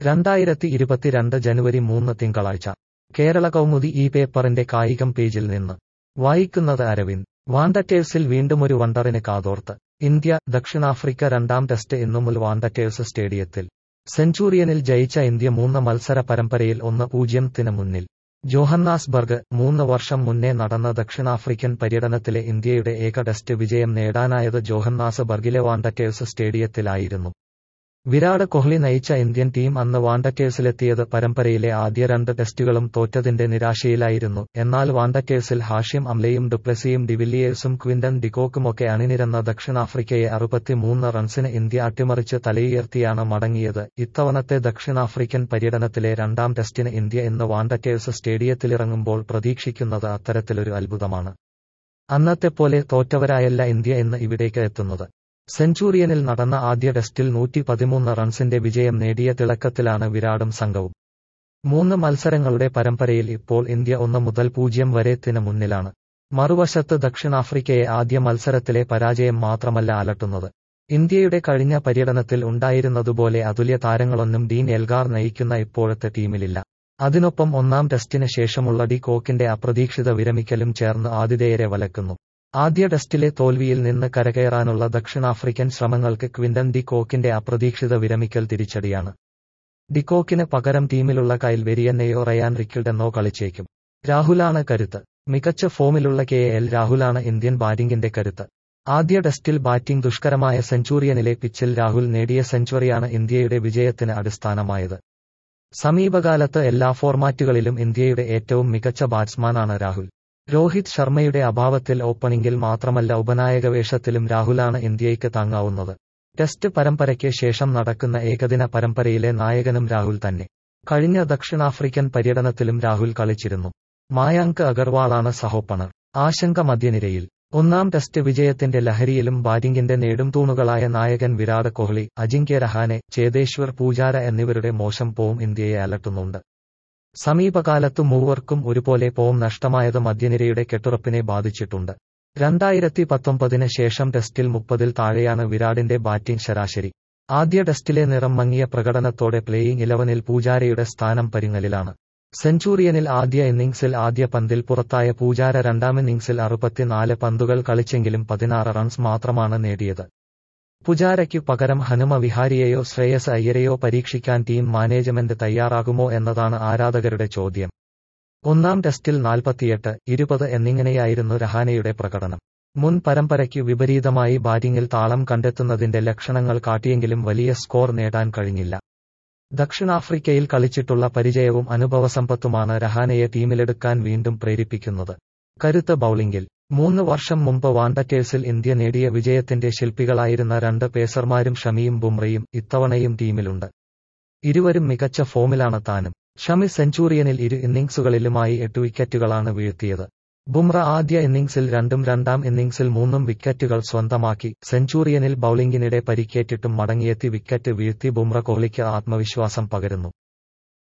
രണ്ടായിരത്തി ഇരുപത്തിരണ്ട് ജനുവരി മൂന്ന് തിങ്കളാഴ്ച കേരള കൗമുദി ഈ പേപ്പറിന്റെ കായികം പേജിൽ നിന്ന് വായിക്കുന്നത് അരവിന്ദ് വാണ്ടറ്റേഴ്സിൽ വീണ്ടുമൊരു വണ്ടറിന് കാതോർത്ത് ഇന്ത്യ ദക്ഷിണാഫ്രിക്ക രണ്ടാം ടെസ്റ്റ് ഇന്നു മുതൽ വാണ്ടറ്റേഴ്സ് സ്റ്റേഡിയത്തിൽ സെഞ്ചുറിയനിൽ ജയിച്ച ഇന്ത്യ മൂന്ന് മത്സര പരമ്പരയിൽ ഒന്ന് പൂജ്യത്തിന് മുന്നിൽ ജോഹന്നാസ്ബർഗ് മൂന്ന് വർഷം മുന്നേ നടന്ന ദക്ഷിണാഫ്രിക്കൻ പര്യടനത്തിലെ ഇന്ത്യയുടെ ഏക ടെസ്റ്റ് വിജയം നേടാനായത് ജോഹന്നാസ്ബർഗിലെ വാണ്ടറ്റേഴ്സ് സ്റ്റേഡിയത്തിലായിരുന്നു വിരാട് കോഹ്ലി നയിച്ച ഇന്ത്യൻ ടീം അന്ന് വാണ്ടറ്റേഴ്സിലെത്തിയത് പരമ്പരയിലെ ആദ്യ രണ്ട് ടെസ്റ്റുകളും തോറ്റതിന്റെ നിരാശയിലായിരുന്നു എന്നാൽ വാണ്ടറ്റേഴ്സിൽ ഹാഷ്യം അംലയും ഡുപ്ലസിയും ഡിവില്ലിയേഴ്സും ക്വിന്റൻ ഡിക്കോക്കുമൊക്കെ അണിനിരന്ന ദക്ഷിണാഫ്രിക്കയെ അറുപത്തിമൂന്ന് റൺസിന് ഇന്ത്യ അട്ടിമറിച്ച് തലയുയർത്തിയാണ് മടങ്ങിയത് ഇത്തവണത്തെ ദക്ഷിണാഫ്രിക്കൻ പര്യടനത്തിലെ രണ്ടാം ടെസ്റ്റിന് ഇന്ത്യ ഇന്ന് വാണ്ടറ്റേഴ്സ് സ്റ്റേഡിയത്തിലിറങ്ങുമ്പോൾ പ്രതീക്ഷിക്കുന്നത് അത്തരത്തിലൊരു അത്ഭുതമാണ് അന്നത്തെപ്പോലെ തോറ്റവരായല്ല ഇന്ത്യ ഇന്ന് ഇവിടേക്ക് എത്തുന്നത് സെഞ്ചുറിയനിൽ നടന്ന ആദ്യ ടെസ്റ്റിൽ നൂറ്റി പതിമൂന്ന് റൺസിന്റെ വിജയം നേടിയ തിളക്കത്തിലാണ് വിരാടും സംഘവും മൂന്ന് മത്സരങ്ങളുടെ പരമ്പരയിൽ ഇപ്പോൾ ഇന്ത്യ ഒന്ന് മുതൽ പൂജ്യം വരെത്തിന് മുന്നിലാണ് മറുവശത്ത് ദക്ഷിണാഫ്രിക്കയെ ആദ്യ മത്സരത്തിലെ പരാജയം മാത്രമല്ല അലട്ടുന്നത് ഇന്ത്യയുടെ കഴിഞ്ഞ പര്യടനത്തിൽ ഉണ്ടായിരുന്നതുപോലെ അതുല്യ താരങ്ങളൊന്നും ഡീൻ എൽഗാർ നയിക്കുന്ന ഇപ്പോഴത്തെ ടീമിലില്ല അതിനൊപ്പം ഒന്നാം ടെസ്റ്റിന് ശേഷമുള്ള ഡി കോക്കിന്റെ അപ്രതീക്ഷിത വിരമിക്കലും ചേർന്ന് ആതിഥേയരെ വലക്കുന്നു ആദ്യ ടെസ്റ്റിലെ തോൽവിയിൽ നിന്ന് കരകയറാനുള്ള ദക്ഷിണാഫ്രിക്കൻ ശ്രമങ്ങൾക്ക് ക്വിന്റൻ ഡി കോക്കിന്റെ അപ്രതീക്ഷിത വിരമിക്കൽ തിരിച്ചടിയാണ് ഡിക്കോക്കിന് പകരം ടീമിലുള്ള കൈൽ വെരിയന്നെയോ റയാൻ റിക്കിൾഡെന്നോ കളിച്ചേക്കും രാഹുലാണ് കരുത്ത് മികച്ച ഫോമിലുള്ള കെ എൽ രാഹുലാണ് ഇന്ത്യൻ ബാറ്റിംഗിന്റെ കരുത്ത് ആദ്യ ടെസ്റ്റിൽ ബാറ്റിംഗ് ദുഷ്കരമായ സെഞ്ചുറിയനിലെ പിച്ചിൽ രാഹുൽ നേടിയ സെഞ്ചുറിയാണ് ഇന്ത്യയുടെ വിജയത്തിന് അടിസ്ഥാനമായത് സമീപകാലത്ത് എല്ലാ ഫോർമാറ്റുകളിലും ഇന്ത്യയുടെ ഏറ്റവും മികച്ച ബാറ്റ്സ്മാനാണ് രാഹുൽ രോഹിത് ശർമ്മയുടെ അഭാവത്തിൽ ഓപ്പണിംഗിൽ മാത്രമല്ല ഉപനായക വേഷത്തിലും രാഹുലാണ് ഇന്ത്യയ്ക്ക് താങ്ങാവുന്നത് ടെസ്റ്റ് പരമ്പരയ്ക്ക് ശേഷം നടക്കുന്ന ഏകദിന പരമ്പരയിലെ നായകനും രാഹുൽ തന്നെ കഴിഞ്ഞ ദക്ഷിണാഫ്രിക്കൻ പര്യടനത്തിലും രാഹുൽ കളിച്ചിരുന്നു മായാങ്ക് അഗർവാളാണ് സഹോപ്പണർ ആശങ്ക മധ്യനിരയിൽ ഒന്നാം ടെസ്റ്റ് വിജയത്തിന്റെ ലഹരിയിലും ബാറ്റിംഗിന്റെ നെടും തൂണുകളായ നായകൻ വിരാട് കോഹ്ലി അജിങ്ക്യ രഹാനെ ചേതേശ്വർ പൂജാര എന്നിവരുടെ മോശം പോവും ഇന്ത്യയെ അലട്ടുന്നുണ്ട് സമീപകാലത്തു മൂവർക്കും ഒരുപോലെ പോം നഷ്ടമായത് മധ്യനിരയുടെ കെട്ടുറപ്പിനെ ബാധിച്ചിട്ടുണ്ട് രണ്ടായിരത്തി പത്തൊമ്പതിന് ശേഷം ടെസ്റ്റിൽ മുപ്പതിൽ താഴെയാണ് വിരാടിന്റെ ബാറ്റിംഗ് ശരാശരി ആദ്യ ടെസ്റ്റിലെ നിറം മങ്ങിയ പ്രകടനത്തോടെ പ്ലേയിംഗ് ഇലവനിൽ പൂജാരയുടെ സ്ഥാനം പരിങ്ങലിലാണ് സെഞ്ചുറിയനിൽ ആദ്യ ഇന്നിംഗ്സിൽ ആദ്യ പന്തിൽ പുറത്തായ പൂജാര രണ്ടാം ഇന്നിംഗ്സിൽ അറുപത്തിനാല് പന്തുകൾ കളിച്ചെങ്കിലും പതിനാറ് റൺസ് മാത്രമാണ് നേടിയത് പുജാരയ്ക്കു പകരം ഹനുമ വിഹാരിയെയോ ശ്രേയസ് അയ്യരെയോ പരീക്ഷിക്കാൻ ടീം മാനേജ്മെന്റ് തയ്യാറാകുമോ എന്നതാണ് ആരാധകരുടെ ചോദ്യം ഒന്നാം ടെസ്റ്റിൽ നാൽപ്പത്തിയെട്ട് ഇരുപത് എന്നിങ്ങനെയായിരുന്നു രഹാനയുടെ പ്രകടനം മുൻ പരമ്പരയ്ക്കു വിപരീതമായി ബാറ്റിംഗിൽ താളം കണ്ടെത്തുന്നതിന്റെ ലക്ഷണങ്ങൾ കാട്ടിയെങ്കിലും വലിയ സ്കോർ നേടാൻ കഴിഞ്ഞില്ല ദക്ഷിണാഫ്രിക്കയിൽ കളിച്ചിട്ടുള്ള പരിചയവും അനുഭവസമ്പത്തുമാണ് രഹാനയെ ടീമിലെടുക്കാൻ വീണ്ടും പ്രേരിപ്പിക്കുന്നത് കരുത്ത് ബൌളിംഗിൽ മൂന്ന് വർഷം മുമ്പ് വാണ്ടറ്റേഴ്സിൽ ഇന്ത്യ നേടിയ വിജയത്തിന്റെ ശില്പികളായിരുന്ന രണ്ട് പേസർമാരും ഷമിയും ബുംറയും ഇത്തവണയും ടീമിലുണ്ട് ഇരുവരും മികച്ച ഫോമിലാണ് താനും ഷമി സെഞ്ചുറിയനിൽ ഇരു ഇന്നിംഗ്സുകളിലുമായി എട്ട് വിക്കറ്റുകളാണ് വീഴ്ത്തിയത് ബുംറ ആദ്യ ഇന്നിംഗ്സിൽ രണ്ടും രണ്ടാം ഇന്നിംഗ്സിൽ മൂന്നും വിക്കറ്റുകൾ സ്വന്തമാക്കി സെഞ്ചുറിയനിൽ ബൌളിംഗിനിടെ പരിക്കേറ്റിട്ടും മടങ്ങിയെത്തി വിക്കറ്റ് വീഴ്ത്തി ബുംറ കോഹ്ലിക്ക് ആത്മവിശ്വാസം പകരുന്നു